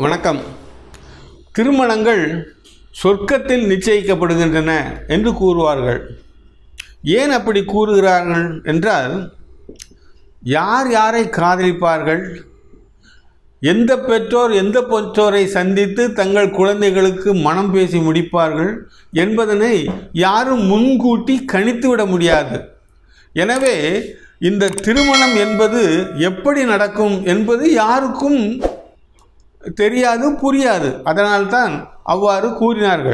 வணக்கம் திருமணங்கள் சொர்க்கத்தில் நிச்சயிக்கப்படுகின்றன என்று கூறுவார்கள் ஏன் அப்படி கூறுகிறார்கள் என்றால் யார் யாரை காதலிப்பார்கள் எந்த பெற்றோர் எந்த பெற்றோரை சந்தித்து தங்கள் குழந்தைகளுக்கு மனம் பேசி முடிப்பார்கள் என்பதனை யாரும் முன்கூட்டி கணித்துவிட முடியாது எனவே இந்த திருமணம் என்பது எப்படி நடக்கும் என்பது யாருக்கும் தெரியாது புரியாது அதனால்தான் அவ்வாறு கூறினார்கள்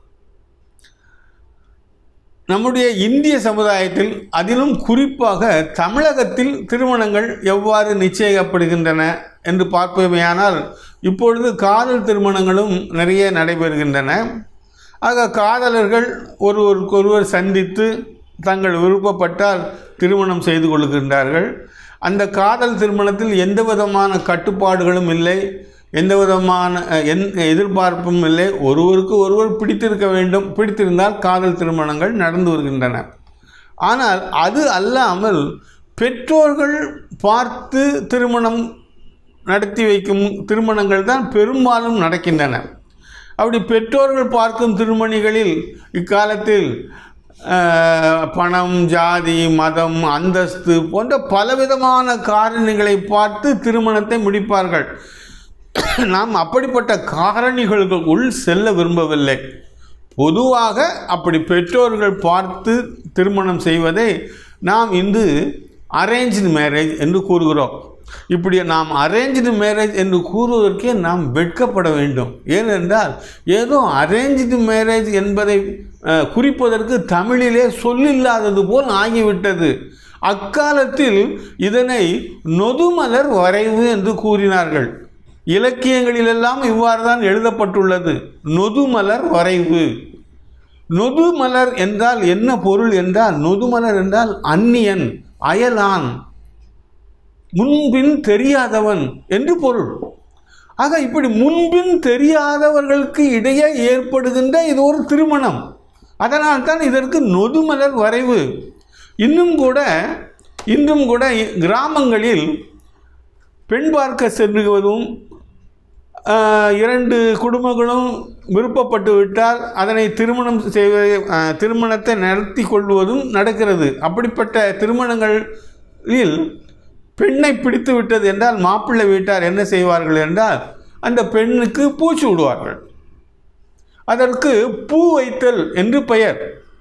நம்முடைய இந்திய சமுதாயத்தில் அதிலும் குறிப்பாக தமிழகத்தில் திருமணங்கள் எவ்வாறு நிச்சயிக்கப்படுகின்றன என்று பார்ப்போமேயானால் இப்பொழுது காதல் திருமணங்களும் நிறைய நடைபெறுகின்றன ஆக காதலர்கள் ஒருவருக்கொருவர் சந்தித்து தங்கள் விருப்பப்பட்டால் திருமணம் செய்து கொள்கின்றார்கள் அந்த காதல் திருமணத்தில் எந்த விதமான கட்டுப்பாடுகளும் இல்லை எந்த விதமான அஹ், எந் எதிர்பார்ப்பும் இல்லை ஒருவருக்கு ஒருவர் பிடித்திருக்க வேண்டும் பிடித்திருந்தால் காதல் திருமணங்கள் நடந்து வருகின்றன ஆனால் அது அல்லாமல் பெற்றோர்கள் பார்த்து திருமணம் நடத்தி வைக்கும் திருமணங்கள் தான் பெரும்பாலும் நடக்கின்றன அப்படி பெற்றோர்கள் பார்க்கும் திருமணிகளில் இக்காலத்தில் அஹ், பணம் ஜாதி மதம் அந்தஸ்து போன்ற பலவிதமான காரணிகளை பார்த்து திருமணத்தை முடிப்பார்கள் நாம் அப்படிப்பட்ட காரணிகளுக்குள் செல்ல விரும்பவில்லை பொதுவாக அப்படி பெற்றோர்கள் பார்த்து திருமணம் செய்வதை நாம் இன்று அரேஞ்ச்டு மேரேஜ் என்று கூறுகிறோம் இப்படி நாம் அரேஞ்ச்டு மேரேஜ் என்று கூறுவதற்கே நாம் வெட்கப்பட வேண்டும் ஏனென்றால் ஏதோ அரேஞ்ச்டு மேரேஜ் என்பதை அஹ், குறிப்பதற்கு தமிழிலே சொல்லில்லாதது போல் ஆகிவிட்டது அக்காலத்தில் இதனை நொதுமலர் வரைவு என்று கூறினார்கள் இலக்கியங்களிலெல்லாம் இவ்வாறு தான் எழுதப்பட்டுள்ளது நொதுமலர் வரைவு நொதுமலர் என்றால் என்ன பொருள் என்றால் நொதுமலர் என்றால் அந்நியன் அயலான் முன்பின் தெரியாதவன் என்று பொருள் ஆக இப்படி முன்பின் தெரியாதவர்களுக்கு இடையே ஏற்படுகின்ற இது ஒரு திருமணம் அதனால் தான் இதற்கு நொதுமலர் வரைவு இன்னும் கூட இன்றும் கூட கிராமங்களில் பெண் பார்க்க செல்லுவதும் ஆஹ், இரண்டு குடும்பங்களும் விருப்பப்பட்டு விட்டால் அதனை திருமணம் செய்வ ஆஹ், திருமணத்தை நடத்தி கொள்வதும் நடக்கிறது அப்படிப்பட்ட திருமணங்களில் பெண்ணை பிடித்து விட்டது என்றால் மாப்பிள்ளை வீட்டார் என்ன செய்வார்கள் என்றால் அந்த பெண்ணுக்கு பூச்சி விடுவார்கள் அதற்கு பூ வைத்தல் என்று பெயர்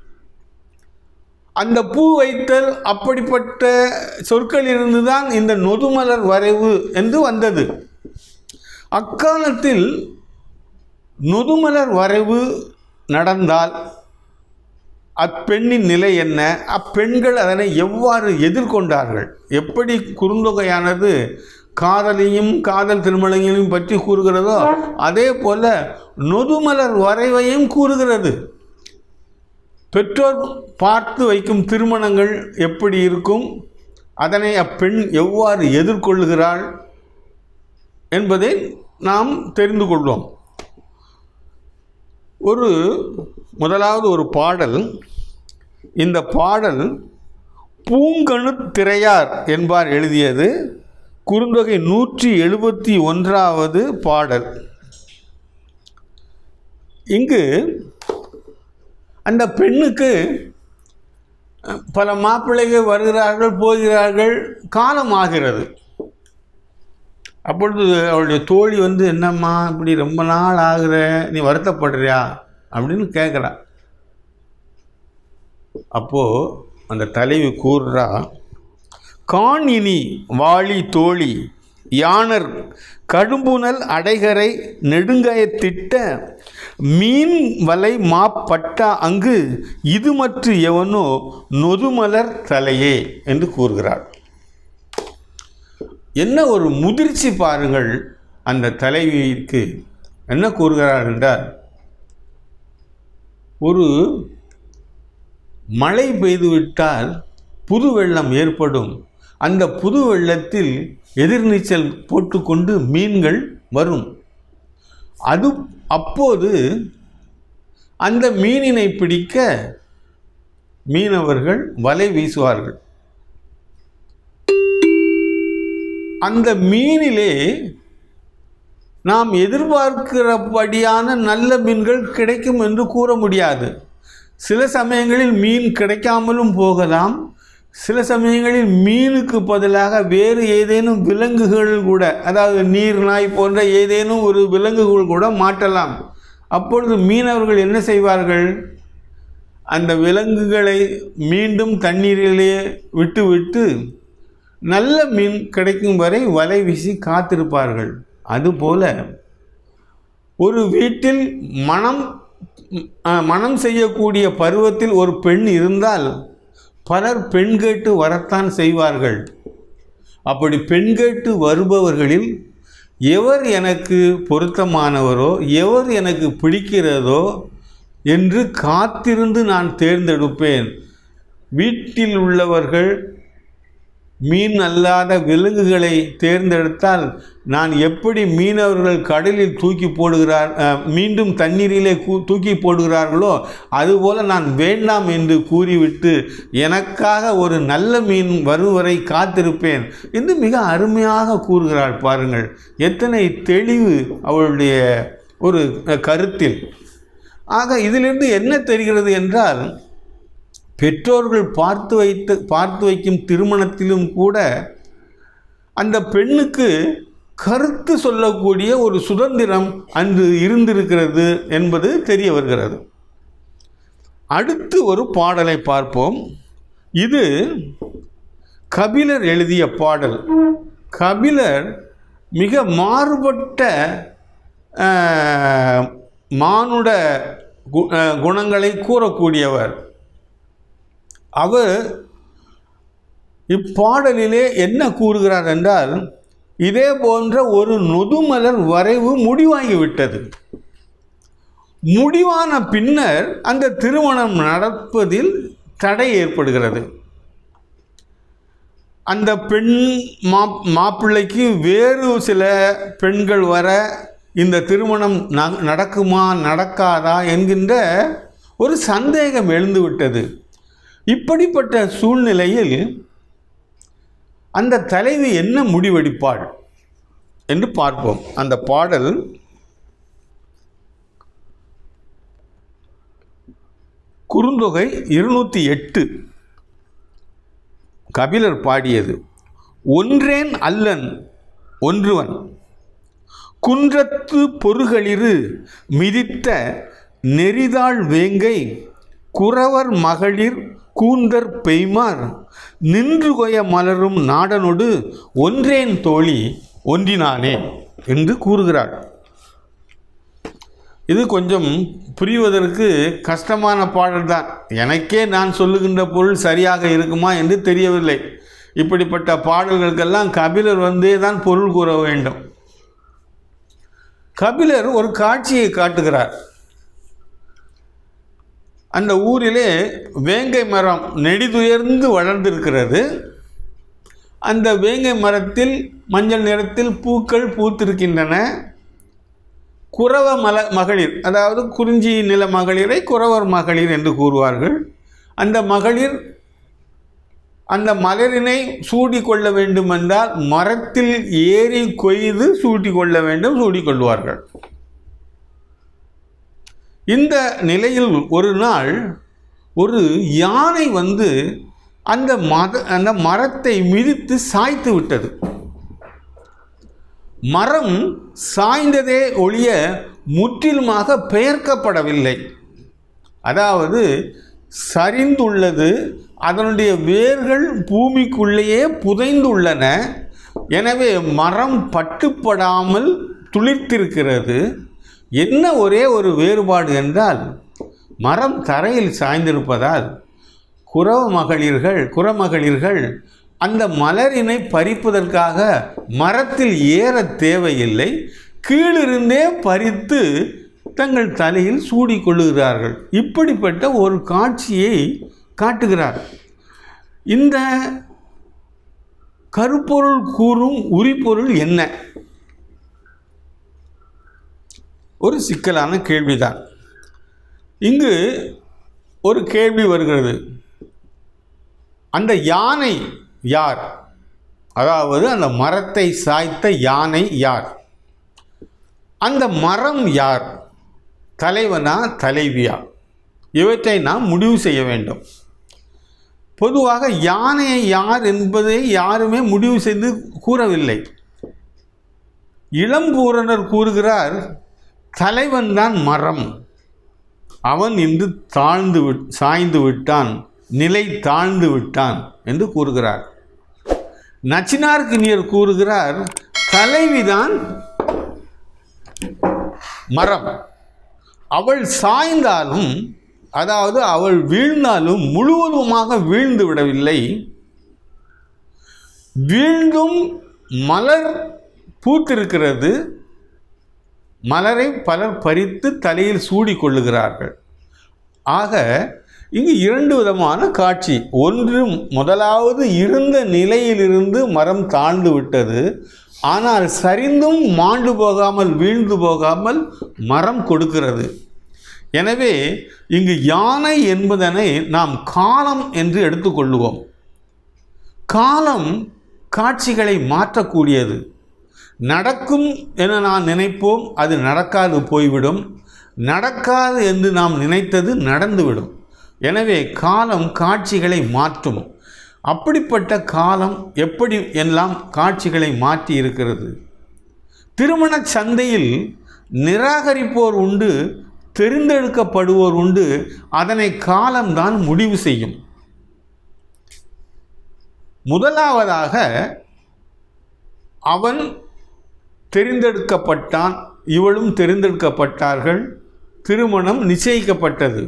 அந்த பூ வைத்தல் அப்படிப்பட்ட சொற்களிலிருந்து தான் இந்த நொதுமலர் வரைவு என்று வந்தது அக்காலத்தில் நொதுமலர் வரைவு நடந்தால் அப்பெண்ணின் நிலை என்ன அப்பெண்கள் அதனை எவ்வாறு எதிர்கொண்டார்கள் எப்படி குறுந்தொகையானது காதலையும் காதல் திருமணங்களையும் பற்றி கூறுகிறதோ அதே போல நொதுமலர் வரைவையும் கூறுகிறது பெற்றோர் பார்த்து வைக்கும் திருமணங்கள் எப்படி இருக்கும் அதனை அப்பெண் எவ்வாறு எதிர்கொள்கிறாள் என்பதை நாம் தெரிந்து கொள்வோம் ஒரு முதலாவது ஒரு பாடல் இந்த பாடல் பூங்கணு திரையார் என்பார் எழுதியது குறுந்தொகை நூற்றி எழுபத்தி ஒன்றாவது பாடல் இங்கு அந்த பெண்ணுக்கு அஹ், பல மாப்பிள்ளைகள் வருகிறார்கள் போகிறார்கள் காலம் ஆகிறது அப்பொழுது அவளுடைய தோழி வந்து என்னம்மா இப்படி ரொம்ப நாள் ஆகுற நீ வருத்தப்படுறியா அப்படின்னு கேட்குறா அப்போது அந்த தலைவி கூறுறா காணினி வாளி தோழி யானர் கடும்புனல் அடைகரை நெடுங்கயத்திட்ட மீன் வலை மாப்பட்டா அங்கு இது மற்ற எவனோ நொதுமலர் தலையே என்று கூறுகிறார் என்ன ஒரு முதிர்ச்சி பாருங்கள் அந்த தலைவிக்கு என்ன கூறுகிறார் என்றால் ஒரு மழை பெய்துவிட்டால் புது வெள்ளம் ஏற்படும் அந்த புது வெள்ளத்தில் எதிர்நீச்சல் போட்டுக்கொண்டு மீன்கள் வரும் அது அப்போது அந்த மீனினை பிடிக்க மீனவர்கள் வலை வீசுவார்கள் அந்த மீனிலே நாம் எதிர்பார்க்கிறபடியான நல்ல மீன்கள் கிடைக்கும் என்று கூற முடியாது சில சமயங்களில் மீன் கிடைக்காமலும் போகலாம் சில சமயங்களில் மீனுக்கு பதிலாக வேறு ஏதேனும் விலங்குகள் கூட அதாவது நீர் நாய் போன்ற ஏதேனும் ஒரு விலங்குகள் கூட மாட்டலாம் அப்பொழுது மீனவர்கள் என்ன செய்வார்கள் அந்த விலங்குகளை மீண்டும் தண்ணீரிலே விட்டுவிட்டு நல்ல மீன் கிடைக்கும் வரை வலை வீசி காத்திருப்பார்கள் அதுபோல ஒரு வீட்டில் மனம் அஹ், மனம் செய்யக்கூடிய பருவத்தில் ஒரு பெண் இருந்தால் பலர் பெண் கேட்டு வரத்தான் செய்வார்கள் அப்படி பெண் கேட்டு வருபவர்களில் எவர் எனக்கு பொருத்தமானவரோ எவர் எனக்கு பிடிக்கிறதோ என்று காத்திருந்து நான் தேர்ந்தெடுப்பேன் வீட்டில் உள்ளவர்கள் மீன் அல்லாத விலங்குகளை தேர்ந்தெடுத்தால் நான் எப்படி மீனவர்கள் கடலில் தூக்கி போடுகிறார் அஹ், மீண்டும் தண்ணீரிலே கூ தூக்கி போடுகிறார்களோ அதுபோல நான் வேண்டாம் என்று கூறிவிட்டு எனக்காக ஒரு நல்ல மீன் வரும் வரை காத்திருப்பேன் என்று மிக அருமையாக கூறுகிறாள் பாருங்கள் எத்தனை தெளிவு அவளுடைய ஒரு அஹ், கருத்தில் ஆக இதிலிருந்து என்ன தெரிகிறது என்றால் பெற்றோர்கள் பார்த்து வைத்து பார்த்து வைக்கும் திருமணத்திலும் கூட அந்த பெண்ணுக்கு கருத்து சொல்லக்கூடிய ஒரு சுதந்திரம் அன்று இருந்திருக்கிறது என்பது தெரிய வருகிறது அடுத்து ஒரு பாடலை பார்ப்போம் இது கபிலர் எழுதிய பாடல் கபிலர் மிக மாறுபட்ட அஹ், மானுட கு- அஹ், குணங்களை கூறக்கூடியவர் அவர் இப்பாடலிலே என்ன கூறுகிறார் என்றால் இதே போன்ற ஒரு நொதுமலர் வரைவு முடிவாகிவிட்டது முடிவான பின்னர் அந்த திருமணம் நடப்பதில் தடை ஏற்படுகிறது அந்த பெண் மா மாப்பிள்ளைக்கு வேறு சில பெண்கள் வர இந்த திருமணம் ந- நடக்குமா நடக்காதா என்கின்ற ஒரு சந்தேகம் எழுந்துவிட்டது இப்படிப்பட்ட சூழ்நிலையில் அந்த தலைவி என்ன முடிவெடுப்பாள் என்று பார்ப்போம் அந்த பாடல் குறுந்தொகை இருநூற்றி எட்டு கபிலர் பாடியது ஒன்றேன் அல்லன் ஒன்றுவன் குன்றத்து பொறுகளிரு மிதித்த நெறிதாள் வேங்கை குறவர் மகளிர் கூந்தர் பெய்மார் நின்று கொய மலரும் நாடனொடு ஒன்றேன் தோழி ஒன்றினானே என்று கூறுகிறார் இது கொஞ்சம் புரிவதற்கு கஷ்டமான பாடல் தான் எனக்கே நான் சொல்லுகின்ற பொருள் சரியாக இருக்குமா என்று தெரியவில்லை இப்படிப்பட்ட பாடல்களுக்கெல்லாம் கபிலர் வந்தே தான் பொருள் கூற வேண்டும் கபிலர் ஒரு காட்சியை காட்டுகிறார் அந்த ஊரிலே வேங்கை மரம் நெடிதுயர்ந்து வளர்ந்திருக்கிறது அந்த வேங்கை மரத்தில் மஞ்சள் நிறத்தில் பூக்கள் பூத்திருக்கின்றன குறவ மல மகளிர் அதாவது குறிஞ்சி நில மகளிரை குறவர் மகளிர் என்று கூறுவார்கள் அந்த மகளிர் அந்த மலரினை சூடிக்கொள்ள வேண்டுமென்றால் மரத்தில் ஏறி கொய்து சூட்டிக்கொள்ள வேண்டும் சூடிக்கொள்வார்கள் இந்த நிலையில் ஒரு நாள் ஒரு யானை வந்து அந்த மத அந்த மரத்தை மிதித்து சாய்த்து விட்டது மரம் சாய்ந்ததே ஒழிய முற்றிலுமாக பெயர்க்கப்படவில்லை அதாவது சரிந்துள்ளது அதனுடைய வேர்கள் பூமிக்குள்ளேயே புதைந்துள்ளன எனவே மரம் பட்டுப்படாமல் துளிர்த்திருக்கிறது என்ன ஒரே ஒரு வேறுபாடு என்றால் மரம் தரையில் சாய்ந்திருப்பதால் குறவ மகளிர்கள் குறமகளிர்கள் அந்த மலரினை பறிப்பதற்காக மரத்தில் ஏற தேவையில்லை கீழிருந்தே பறித்து தங்கள் தலையில் சூடிக்கொள்ளுகிறார்கள் இப்படிப்பட்ட ஒரு காட்சியை காட்டுகிறார் இந்த கருப்பொருள் கூறும் உரிப்பொருள் என்ன ஒரு சிக்கலான கேள்விதான் இங்கு ஒரு கேள்வி வருகிறது அந்த யானை யார் அதாவது அந்த மரத்தை சாய்த்த யானை யார் அந்த மரம் யார் தலைவனா தலைவியா இவற்றை நாம் முடிவு செய்ய வேண்டும் பொதுவாக யானையை யார் என்பதை யாருமே முடிவு செய்து கூறவில்லை இளம்பூரணர் கூறுகிறார் தலைவன் தான் மரம் அவன் இன்று தாழ்ந்து விட் சாய்ந்து விட்டான் நிலை தாழ்ந்து விட்டான் என்று கூறுகிறார் நச்சினார்கினியர் கூறுகிறார் தலைவிதான் மரம் அவள் சாய்ந்தாலும் அதாவது அவள் வீழ்ந்தாலும் முழுவதுமாக வீழ்ந்து விடவில்லை வீழ்ந்தும் மலர் பூத்திருக்கிறது மலரை பலர் பறித்து தலையில் சூடி கொள்ளுகிறார்கள் ஆக இங்கு இரண்டு விதமான காட்சி ஒன்று முதலாவது இருந்த நிலையிலிருந்து மரம் தாழ்ந்து விட்டது ஆனால் சரிந்தும் மாண்டு போகாமல் வீழ்ந்து போகாமல் மரம் கொடுக்கிறது எனவே இங்கு யானை என்பதனை நாம் காலம் என்று எடுத்துக்கொள்ளுவோம் காலம் காட்சிகளை மாற்றக்கூடியது நடக்கும் என நான் நினைப்போம் அது நடக்காது போய்விடும் நடக்காது என்று நாம் நினைத்தது நடந்துவிடும் எனவே காலம் காட்சிகளை மாற்றும் அப்படிப்பட்ட காலம் எப்படி எல்லாம் காட்சிகளை மாற்றி இருக்கிறது திருமண சந்தையில் நிராகரிப்போர் உண்டு தெரிந்தெடுக்கப்படுவோர் உண்டு அதனை காலம்தான் முடிவு செய்யும் முதலாவதாக அவன் தெரிந்தெடுக்கப்பட்டான் இவளும் தெரிந்தெடுக்கப்பட்டார்கள் திருமணம் நிச்சயிக்கப்பட்டது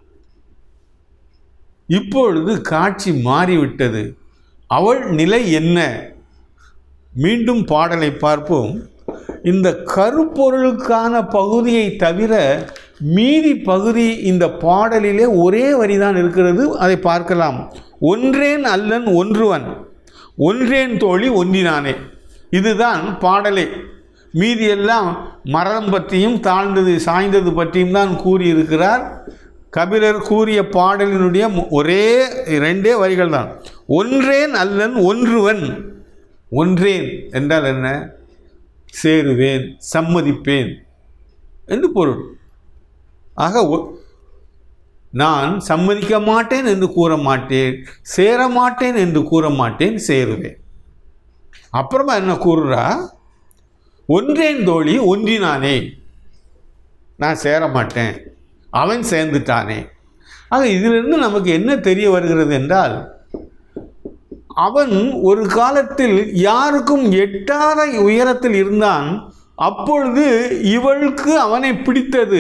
இப்பொழுது காட்சி மாறிவிட்டது அவள் நிலை என்ன மீண்டும் பாடலை பார்ப்போம் இந்த கருப்பொருளுக்கான பகுதியை தவிர மீதி பகுதி இந்த பாடலிலே ஒரே வரிதான் இருக்கிறது அதை பார்க்கலாம் ஒன்றேன் அல்லன் ஒன்றுவன் ஒன்றேன் தோழி ஒன்றினானே இதுதான் பாடலே மீதியெல்லாம் மரம் பற்றியும் தாழ்ந்தது சாய்ந்தது பற்றியும் தான் கூறியிருக்கிறார் கபிலர் கூறிய பாடலினுடைய மு- ஒரே ரெண்டே வரிகள் தான் ஒன்றேன் அல்லன் ஒன்றுவன் ஒன்றேன் என்றால் என்ன சேருவேன் சம்மதிப்பேன் என்று பொருள் ஆக ஒ- நான் சம்மதிக்க மாட்டேன் என்று கூற மாட்டேன் சேர மாட்டேன் என்று கூற மாட்டேன் சேருவேன் அப்புறமா என்ன கூறுறா ஒன்றேன் தோழி ஒன்றினானே நான் சேர மாட்டேன் அவன் சேர்ந்துட்டானே ஆக இதிலிருந்து நமக்கு என்ன தெரிய வருகிறது என்றால் அவன் ஒரு காலத்தில் யாருக்கும் எட்டாத உயரத்தில் இருந்தான் அப்பொழுது இவளுக்கு அவனை பிடித்தது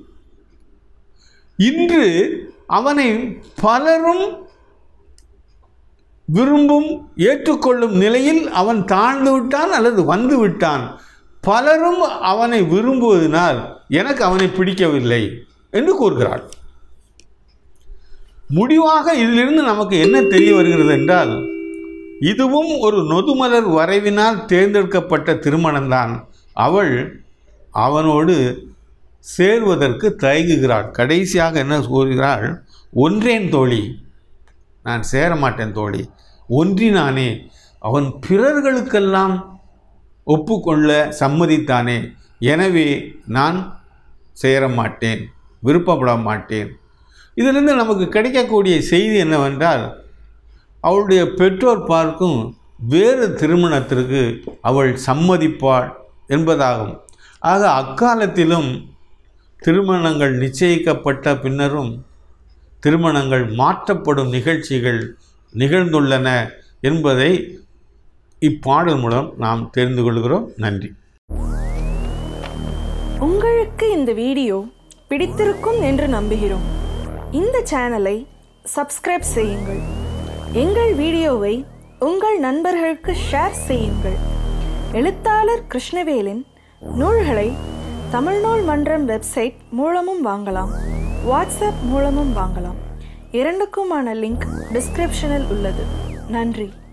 இன்று அவனை பலரும் விரும்பும் ஏற்றுக்கொள்ளும் நிலையில் அவன் தாழ்ந்து விட்டான் அல்லது வந்து விட்டான் பலரும் அவனை விரும்புவதனால் எனக்கு அவனை பிடிக்கவில்லை என்று கூறுகிறாள் முடிவாக இதிலிருந்து நமக்கு என்ன தெரிய வருகிறது என்றால் இதுவும் ஒரு நொதுமலர் வரைவினால் தேர்ந்தெடுக்கப்பட்ட திருமணம்தான் அவள் அவனோடு சேர்வதற்கு தயங்குகிறாள் கடைசியாக என்ன கூறுகிறாள் ஒன்றேன் தோழி நான் சேர மாட்டேன் தோழி ஒன்றினானே அவன் பிறர்களுக்கெல்லாம் ஒப்புக்கொள்ள சம்மதித்தானே எனவே நான் சேர மாட்டேன் விருப்பப்பட மாட்டேன் இதிலிருந்து நமக்கு கிடைக்கக்கூடிய செய்தி என்னவென்றால் அவளுடைய பெற்றோர் பார்க்கும் வேறு திருமணத்திற்கு அவள் சம்மதிப்பாள் என்பதாகும் ஆக அக்காலத்திலும் திருமணங்கள் நிச்சயிக்கப்பட்ட பின்னரும் திருமணங்கள் மாற்றப்படும் நிகழ்ச்சிகள் நிகழ்ந்துள்ளன என்பதை இப்பாடல் மூலம் நாம் தெரிந்து கொள்கிறோம் நன்றி உங்களுக்கு இந்த வீடியோ பிடித்திருக்கும் என்று நம்புகிறோம் இந்த சேனலை சப்ஸ்கிரைப் செய்யுங்கள் எங்கள் வீடியோவை உங்கள் நண்பர்களுக்கு ஷேர் செய்யுங்கள் எழுத்தாளர் கிருஷ்ணவேலின் நூல்களை தமிழ்நூல் மன்றம் வெப்சைட் மூலமும் வாங்கலாம் வாட்ஸ்அப் மூலமும் வாங்கலாம் இரண்டுக்குமான லிங்க் டிஸ்கிரிப்ஷனில் உள்ளது நன்றி